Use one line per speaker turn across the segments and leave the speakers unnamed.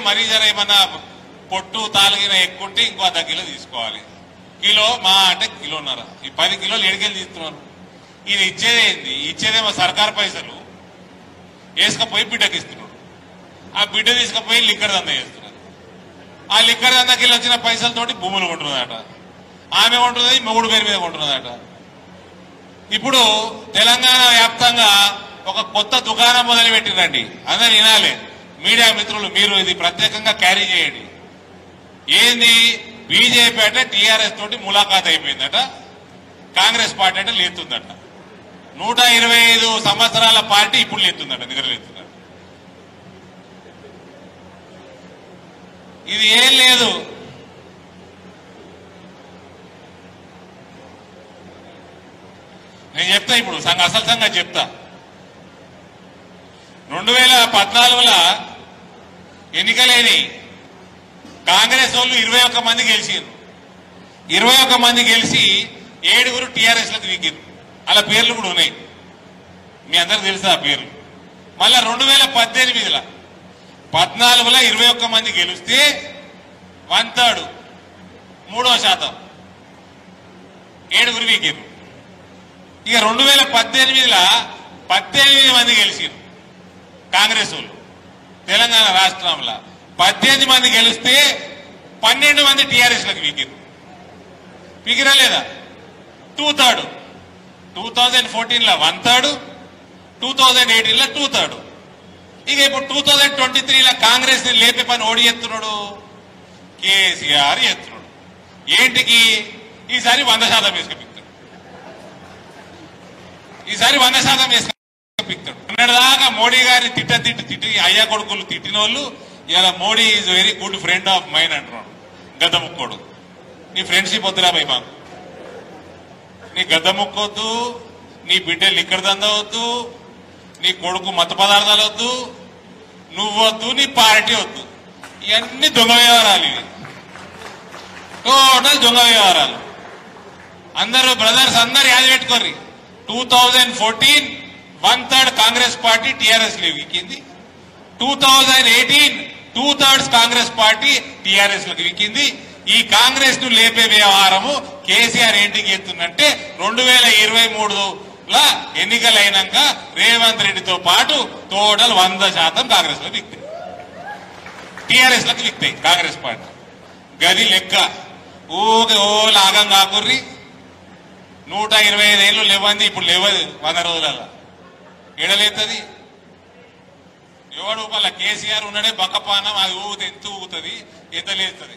మరీ జర ఏమన్నా పొట్టు తాలిగిన ఎక్కుంటే ఇంకో అర్ధ కిలో తీసుకోవాలి కిలో మా అంటే కిలోన్నర ఈ పది కిలోలు ఎడికెళ్ళి తీస్తున్నారు ఈయన ఇచ్చేదే ఏంది ఇచ్చేదేమో సర్కార్ పైసలు వేసుకపోయి బిడ్డకి ఇస్తున్నాడు ఆ బిడ్డ తీసుకుపోయి లిక్కర్ దందా చేస్తున్నారు ఆ లిక్కర్ దందాకి వెళ్ళి వచ్చిన పైసలతోటి భూములు కొంటున్నదట ఆమె కొంటున్నది మొగుడు పేరు మీద కొంటున్నదట ఇప్పుడు తెలంగాణ వ్యాప్తంగా ఒక కొత్త దుకాణం మొదలు పెట్టిరండి అందరు వినాలి మీడియా మిత్రులు మీరు ఇది ప్రత్యేకంగా క్యారీ చేయండి ఏంది బీజేపీ అంటే టీఆర్ఎస్ తోటి ములాఖాత్ అయిపోయిందట కాంగ్రెస్ పార్టీ అంటే లేతుందట నూట ఇరవై ఐదు సంవత్సరాల పార్టీ ఇప్పుడు లేతుందట నిద్ర లేతుందట ఇది ఏం లేదు నేను చెప్తా ఇప్పుడు సంగ అసలు సంగతి చెప్తా రెండు వేల పద్నాలుగులో ఎన్నికలేని కాంగ్రెస్ వాళ్ళు ఇరవై ఒక్క మంది గెలిచారు ఇరవై ఒక్క మంది గెలిచి ఏడుగురు టీఆర్ఎస్ లకు దిగారు అలా పేర్లు కూడా ఉన్నాయి మీ అందరికి తెలుసా ఆ పేర్లు మళ్ళా రెండు వేల పద్దెనిమిదిలో పద్నాలుగులో ఇరవై ఒక్క మంది గెలిస్తే వన్ థర్డ్ మూడో శాతం ఏడుగురు వీకారు ఇక రెండు వేల పద్దెనిమిదిలో పద్దెనిమిది మంది గెలిచారు కాంగ్రెస్ వాళ్ళు తెలంగాణ రాష్ట్రంలో పద్దెనిమిది మంది గెలిస్తే పన్నెండు మంది టీఆర్ఎస్ లకు వీకారు పీకిరా లేదా two third two thousand fourteen లో one third two thousand eighteen లో టూ థర్డ్ ఇక ఇప్పుడు టూ థౌజండ్ ట్వంటీ త్రీలో కాంగ్రెస్ ని లేపే పని ఓడి ఎత్తున్నాడు కేసీఆర్ ఎత్తున్నాడు ఏంటికి ఈసారి వంద శాతం వేసుకుపిస్తాడు ఈసారి వంద శాతం వేసుకుపిస్తాడు నిన్నటిదాకా మోడీ గారిని తిట్ట తిట్టి తిట్టి అయ్యా కొడుకులు తిట్టిన వాళ్ళు ఇలా Modi is very good friend of mine అంటున్నాడు గద్ద ముక్కోడు నీ ఫ్రెండ్షిప్ వద్దురా భయ్ మాకు నీ గద్ద ముక్కొద్దు నీ బిడ్డలు ఇక్కడ దందవద్దు నీ కొడుకు మత పదార్థాలు వద్దు నువ్వొద్దు నీ పార్టీ వద్దు ఇవన్నీ దొంగ వ్యవహారాలు ఇవి టోటల్ దొంగ వ్యవహారాలు అందరూ బ్రదర్స్ అందరు యాద పెట్టుకోర్రి two thousand fourteen one third Congress party TRS విక్కింది two thousand eighteen two thirds Congress party TRS లకు విక్కింది ఈ కాంగ్రెస్ ను లేపే వ్యవహారము కేసీఆర్ ఏంటికి ఎత్తుందంటే రెండు వేల ఇరవై మూడులో ఎన్నికలైనాక రేవంత్ రెడ్డితో పాటు టోటల్ వంద శాతం కాంగ్రెస్ లో విక్తాయి టీఆర్ఎస్ లకు విక్తాయి కాంగ్రెస్ పార్టీ గది లెక్క ఊకే ఓ లాగం కాకుర్రి నూట ఇరవై ఐదు ఏళ్ళు లేవంది ఇప్పుడు లేవదు వంద రోజులలో ఎడలేతుంది ఎవడు మళ్ళా కేసీఆర్ ఉన్నాడే బక్కపానం అది ఊగితే ఎంత ఊగుతుంది ఎంత లేస్తుంది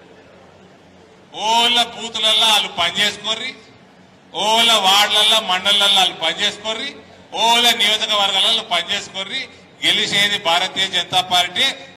ఓళ్ళ బూతులల్లో వాళ్ళు పని చేసుకోర్రి ఓళ్ళ వార్డులల్లో మండలాల్లో వాళ్ళు పని చేసుకోర్రి ఓళ్ళ నియోజకవర్గాలలో పని చేసుకోర్రి గెలిచేది భారతీయ జనతా పార్టీ